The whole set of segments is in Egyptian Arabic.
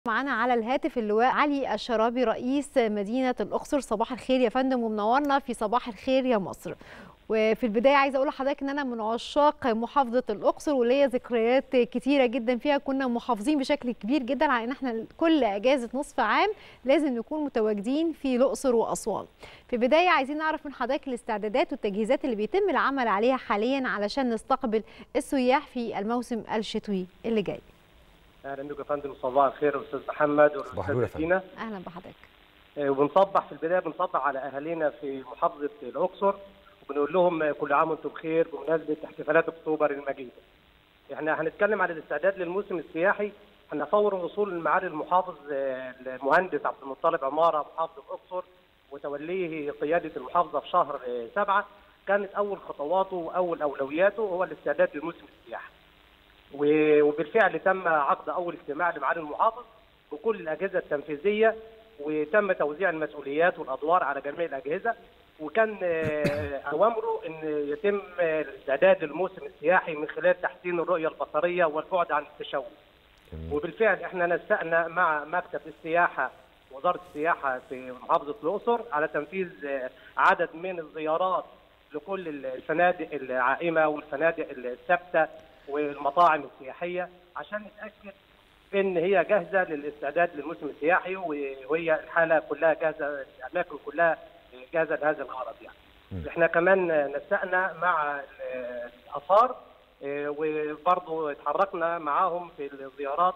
معانا على الهاتف اللواء علي الشرابي رئيس مدينة الأقصر صباح الخير يا فندم ومنورنا في صباح الخير يا مصر وفي البداية عايزة أقول لحضرتك إن أنا من عشاق محافظة الأقصر وليا ذكريات كتيرة جدا فيها كنا محافظين بشكل كبير جدا على إن إحنا كل أجازة نصف عام لازم نكون متواجدين في الأقصر وأسوان. في البداية عايزين نعرف من حضرتك الاستعدادات والتجهيزات اللي بيتم العمل عليها حاليا علشان نستقبل السياح في الموسم الشتوي اللي جاي. اهلا بك يا فندم صباح الخير استاذ محمد صباح النور يا والاستاذ سينا أهلا بحضرتك. آه، وبنصبح في البدايه بنصبح على اهالينا في محافظه الاقصر وبنقول لهم كل عام وانتم بخير بمناسبه احتفالات اكتوبر المجيده. احنا هنتكلم عن الاستعداد للموسم السياحي احنا فور وصول معالي المحافظ آه، المهندس عبد المطلب عماره محافظ الاقصر وتوليه قياده المحافظه في شهر آه، سبعه كانت اول خطواته واول اولوياته هو الاستعداد للموسم السياحي. و- وبالفعل تم عقد اول اجتماع لمعالي المحافظ بكل الاجهزه التنفيذيه وتم توزيع المسؤوليات والادوار على جميع الاجهزه وكان آه، اوامره ان يتم آه، الاستعداد للموسم السياحي من خلال تحسين الرؤيه البصريه والبعد عن التشوه. وبالفعل احنا نسقنا مع مكتب السياحه وزاره السياحه في محافظه الاقصر على تنفيذ آه، عدد من الزيارات لكل الفنادق العائمه والفنادق الثابته والمطاعم السياحيه عشان نتاكد ان هي جاهزه للاستعداد للموسم السياحي وهي الحاله كلها جاهزه الاماكن كلها جاهزه لهذا الغرض يعني. مم. احنا كمان نسقنا مع الاثار اه، وبرضه اتحركنا معاهم في الزيارات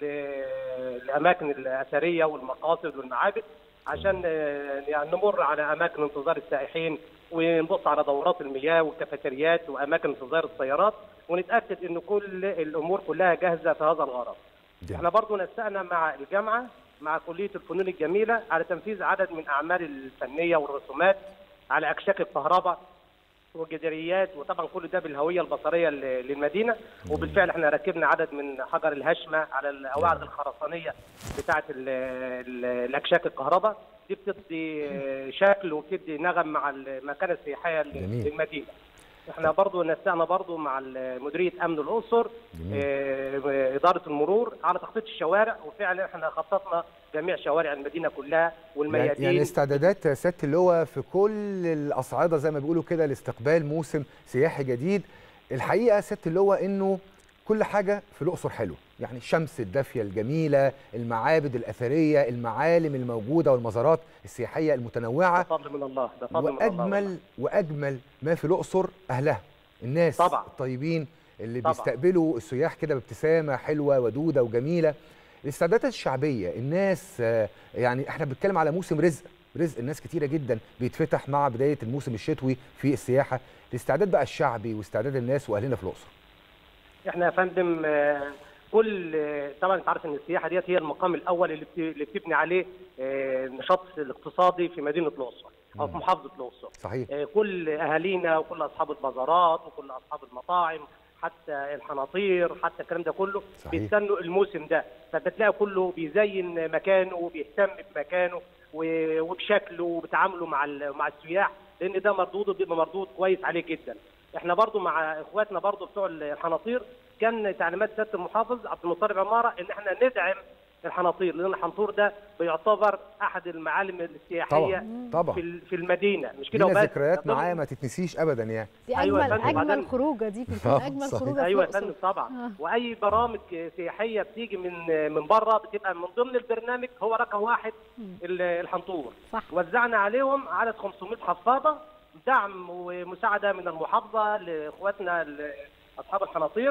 للاماكن الاثريه والمقاصد والمعابد عشان اه، يعني نمر على اماكن انتظار السائحين ونبص على دورات المياه والكافيتريات واماكن انتظار السيارات ونتاكد ان كل الامور كلها جاهزه في هذا الغرض. احنا برضو نسقنا مع الجامعه مع كليه الفنون الجميله على تنفيذ عدد من اعمال الفنيه والرسومات على اكشاك الكهرباء والجداريات وطبعا كل ده بالهويه البصريه ل- للمدينه وبالفعل احنا ركبنا عدد من حجر الهشمه على القواعد الخرسانيه بتاعه ال- ال- الاكشاك الكهرباء دي بتدي شكل وبتدي نغم مع المكانه السياحيه جميل. للمدينه احنا برضو نسقنا برضو مع مديريه امن الاقصر جميل. آه، اداره المرور على تخطيط الشوارع وفعلا احنا خططنا جميع شوارع المدينه كلها يعني, والميادين يعني استعدادات سياده اللواء في كل الاصعده زي ما بيقولوا كده لاستقبال موسم سياحي جديد الحقيقه سياده اللواء انه كل حاجه في الاقصر حلوه يعني الشمس الدافيه الجميله المعابد الاثريه المعالم الموجوده والمزارات السياحيه المتنوعه ده فضل من الله ده فضل من الله واجمل واجمل ما في الاقصر اهلها الناس طبعا. الطيبين اللي طبعا. بيستقبلوا السياح كده بابتسامه حلوه ودوده وجميله الاستعدادات الشعبيه الناس آه، يعني احنا بنتكلم على موسم رزق رزق الناس كتيره جدا بيتفتح مع بدايه الموسم الشتوي في السياحه الاستعداد بقى الشعبي واستعداد الناس واهلنا في الاقصر احنا يا فندم آه، كل آه، طبعا انت عارف ان السياحه ديت هي المقام الاول اللي بت- اللي بتبني عليه آه، النشاط الاقتصادي في مدينه الاقصر او في مم. محافظه الاقصر صحيح آه، كل اهالينا وكل اصحاب البازارات وكل اصحاب المطاعم حتى الحناطير حتى الكلام ده كله صحيح. بيستنوا الموسم ده فبتلاقي كله بيزين مكانه وبيهتم بمكانه و- وبشكله وبتعامله مع ال- مع السياح لان ده مردوده بيبقى مردود كويس عليه جدا احنا برضو مع اخواتنا برضو بتوع الحناطير كان تعليمات سياده المحافظ عبد المطلب عماره ان احنا ندعم الحناطير لان الحنطور ده بيعتبر احد المعالم السياحيه طبعا طبعا في ال- في المدينه مش كده لينا وبس ذكريات ده معاه ما تتنسيش ابدا يعني دي أيوة يا أجمل فندم، أجمل وبعدين- خروجة دي بتكون آه، أجمل صحيح. خروجة في ايوه يا الأقصر. فندم طبعا آه. واي برامج سياحيه بتيجي من من بره بتبقى من ضمن البرنامج هو رقم واحد مم. ال- الحنطور صح وزعنا عليهم عدد 500 حفاضه دعم ومساعده من المحافظه لاخواتنا ال- اصحاب الحناطير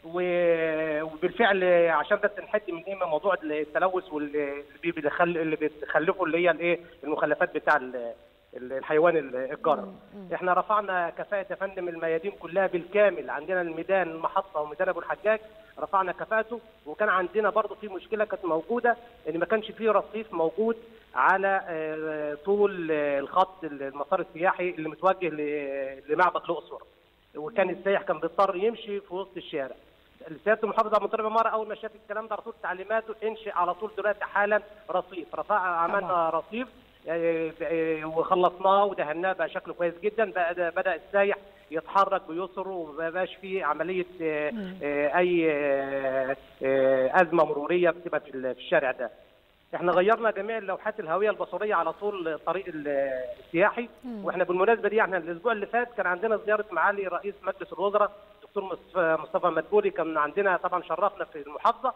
و- وبالفعل عشان بس نحد من ايه من موضوع التلوث واللي بي- بيدخل اللي بتخلفه اللي هي الايه المخلفات بتاع ال- ال- الحيوان الجرر مم. مم. احنا رفعنا كفاءه يا فندم الميادين كلها بالكامل عندنا الميدان المحطه وميدان ابو الحجاج رفعنا كفاءته وكان عندنا برضه في مشكله كانت موجوده ان ما كانش فيه رصيف موجود على آه، طول آه، الخط المسار السياحي اللي متوجه ل- لمعبد الاقصر وكان السائح كان بيضطر يمشي في وسط الشارع سياده المحافظ عبد المطلب عماره اول ما شاف الكلام ده على طول تعليماته انشئ على طول دلوقتي حالا رصيف رفع عملنا رصيف آه، آه، وخلصناه ودهناه بقى شكله كويس جدا بقى بدا السايح يتحرك بيسر وما يبقاش فيه عمليه آه، مم. آه، اي آه، آه، ازمه مروريه بتبقى في ال- في الشارع ده. احنا غيرنا جميع لوحات الهويه البصريه على طول الطريق ال- السياحي مم. واحنا بالمناسبه دي احنا الاسبوع اللي فات كان عندنا زياره معالي رئيس مجلس الوزراء دكتور مصطفى مصطفى مدبولي كان عندنا طبعا شرفنا في المحافظه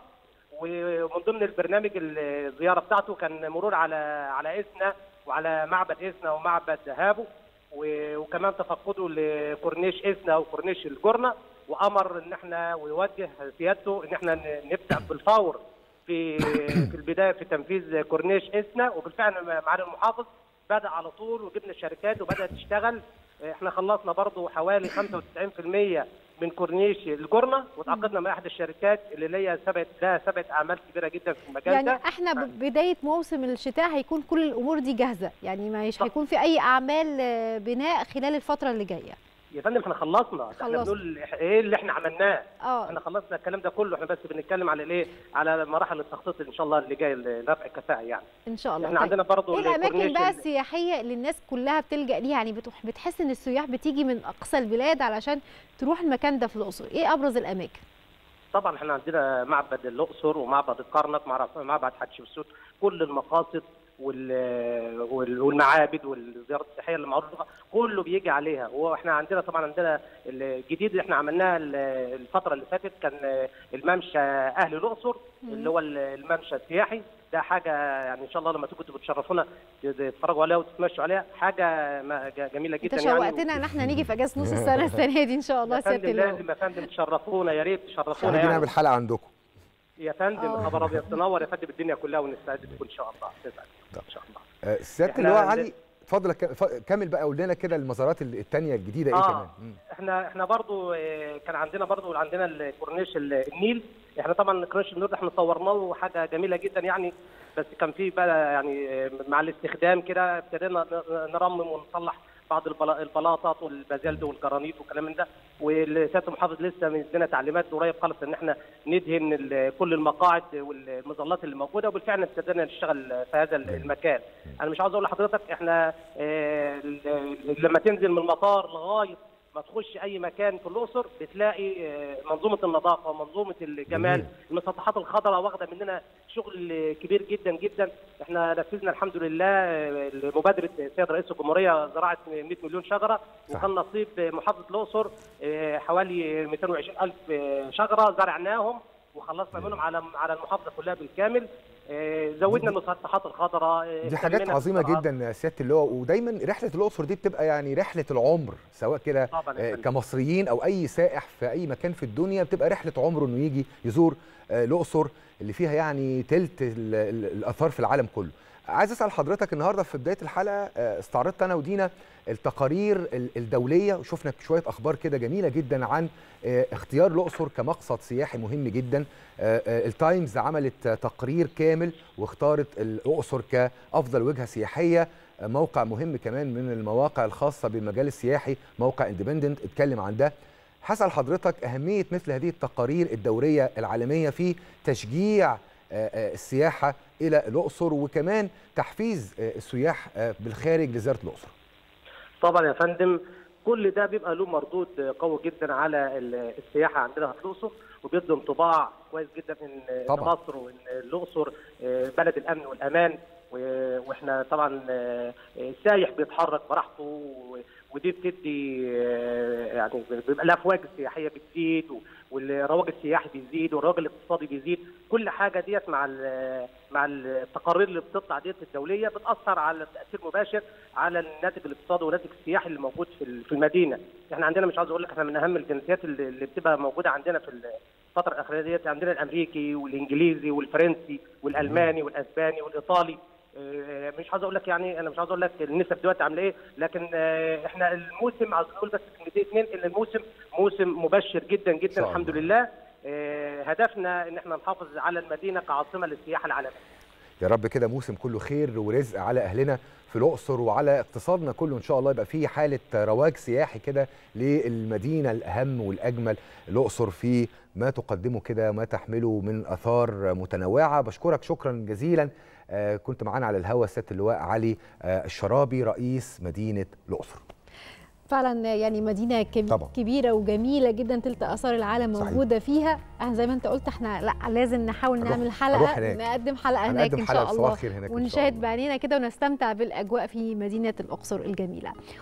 ومن ضمن البرنامج الزياره بتاعته كان مرور على على اسنا وعلى معبد اسنا ومعبد هابو و- وكمان تفقده لكورنيش اسنا وكورنيش الجرنه وامر ان احنا ويوجه سيادته ان احنا ن- نبدا بالفور في في البدايه في تنفيذ كورنيش اسنا وبالفعل معالي المحافظ بدا على طول وجبنا الشركات وبدات تشتغل احنا خلصنا برضو حوالي 95% من كورنيش الجرنه وتعاقدنا مع احد الشركات اللي هي سبقت لها سبقت اعمال كبيره جدا في المجال يعني ده احنا ب- بدايه موسم الشتاء هيكون كل الامور دي جاهزه يعني مش صح. هيكون في اي اعمال آه، بناء خلال الفتره اللي جايه يا فندم احنا خلصنا احنا خلصنا. بنقول إح- ايه اللي احنا عملناه اه احنا خلصنا الكلام ده كله احنا بس بنتكلم على الايه على مراحل التخطيط ان شاء الله اللي جاي لرفع الكفاءه يعني ان شاء الله احنا طيب. عندنا برضو ايه الاماكن الكورنيش بقى ال- السياحيه اللي الناس كلها بتلجا ليها يعني بتح- بتحس ان السياح بتيجي من اقصى البلاد علشان تروح المكان ده في الاقصر ايه ابرز الاماكن طبعا احنا عندنا معبد الاقصر ومعبد الكرنك معرف- معبد حتشبسوت كل المقاصد وال- وال- والمعابد والزيارات السياحيه اللي معروفه كله بيجي عليها واحنا عندنا طبعا عندنا الجديد اللي احنا عملناه ال- الفتره اللي فاتت كان الممشى اهل الاقصر اللي هو الممشى السياحي ده حاجه يعني ان شاء الله لما تيجوا تبقوا تشرفونا تتفرجوا عليها وتتمشوا عليها حاجه ما- جميله انت جدا يعني شوقتنا ان احنا نيجي في اجازه نص السنه السنه دي ان شاء الله يا سياده فندم اللواء لازم يا فندم تشرفونا يا ريت تشرفونا نيجي يعني نعمل حلقه عندكم يا فندم آه. خبر ابيض تنور يا فندم الدنيا كلها ونستعد لكم ان شاء الله تسعد ان شاء الله آه، سياده إحنا اللواء عند- علي اتفضل يا ك- ف- كمل بقى قول لنا كده المزارات ال- التانية الجديده ايه آه. كمان مم. احنا احنا برضو آه، كان عندنا برضو عندنا الكورنيش ال- النيل احنا طبعا كورنيش النيل ده احنا صورناه حاجه جميله جدا يعني بس كان في بقى يعني آه، مع الاستخدام كده ابتدينا ن- نرمم ونصلح بعض البلا- البلاطات والبازلت والجرانيت والكلام من ده والسياده المحافظ لسه مدينا تعليمات قريب خالص ان احنا ندهن ال- كل المقاعد والمظلات اللي موجوده وبالفعل ابتدينا نشتغل في هذا المكان انا مش عاوز اقول لحضرتك احنا آه، ال- لما تنزل من المطار لغايه ما تخش اي مكان في الاقصر بتلاقي آه، منظومه النظافه ومنظومه الجمال جميل. المسطحات الخضراء واخده مننا شغل كبير جدا جدا احنا نفذنا الحمد لله آه، مبادره السيد رئيس الجمهوريه زراعه 100 مليون شجره صح. وكان نصيب محافظه الاقصر آه، حوالي 220 الف شجره زرعناهم وخلصنا منهم على على المحافظه كلها بالكامل آه، زودنا المسطحات الخضراء آه، دي حاجات اهتمينا عظيمه بالزراعة. جدا يا سياده اللواء ودايما رحله الاقصر دي بتبقى يعني رحله العمر سواء كده طبعا يا آه، فندم. كمصريين او اي سائح في اي مكان في الدنيا بتبقى رحله عمره انه يجي يزور آه، الاقصر اللي فيها يعني تلت ال- ال- الاثار في العالم كله عايز اسال حضرتك النهارده في بدايه الحلقه آه، استعرضت انا ودينا التقارير ال- الدوليه وشفنا شويه اخبار كده جميله جدا عن آه، اختيار الاقصر كمقصد سياحي مهم جدا آه، آه، التايمز عملت آه، تقرير كامل واختارت الاقصر كافضل وجهه سياحيه آه، موقع مهم كمان من المواقع الخاصه بالمجال السياحي موقع اندبندنت اتكلم عن ده هسال حضرتك اهميه مثل هذه التقارير الدوريه العالميه في تشجيع آه، آه، السياحه الى الاقصر وكمان تحفيز آه، السياح آه، بالخارج لزياره الاقصر طبعا يا فندم كل ده بيبقى له مردود قوي جدا على ال- السياحه عندنا في الاقصر وبيدي انطباع كويس جدا ان إن طبعاً. مصر وان الاقصر آه، بلد الامن والامان و- واحنا طبعا آه، السايح بيتحرك براحته و- ودي بتدي آه، يعني بيبقى الافواج السياحيه بتزيد و- والرواج السياحي بيزيد والرواج الاقتصادي بيزيد كل حاجه ديت مع ال- مع التقارير اللي بتطلع ديت الدوليه بتاثر على تاثير مباشر على الناتج الاقتصادي والناتج السياحي اللي موجود في ال- في المدينه احنا عندنا مش عاوز اقول لك احنا من اهم الجنسيات اللي اللي بتبقى موجوده عندنا في الفتره الاخيره ديت عندنا الامريكي والانجليزي والفرنسي والالماني والاسباني والايطالي آه، مش عاوز اقول لك يعني انا مش عاوز اقول لك النسب دلوقتي عامله ايه لكن آه، احنا الموسم عاوز اقول بس كلمتين اتنين ان الموسم موسم مبشر جدا شاء جدا الله. الحمد لله آه، هدفنا ان احنا نحافظ على المدينه كعاصمه للسياحه العالميه يا رب كده موسم كله خير ورزق على اهلنا في الاقصر وعلى اقتصادنا كله ان شاء الله يبقى فيه حاله رواج سياحي كده للمدينه الاهم والاجمل الاقصر في ما تقدمه كده ما تحمله من اثار متنوعه بشكرك شكرا جزيلا آه، كنت معانا على الهوا سياده اللواء علي آه، الشرابي رئيس مدينه الاقصر فعلا يعني مدينه كب- طبعا. كبيره وجميله جدا تلت اثار العالم صحيح. موجوده فيها آه زي ما انت قلت احنا لا لازم نحاول هنروح- نعمل هنروح حلقه هناك. نقدم حلقه هناك هنقدم ان حلقه شاء صباح الله الخير هناك إن شاء ونشاهد الله. بعينينا كده ونستمتع بالاجواء في مدينه الاقصر الجميله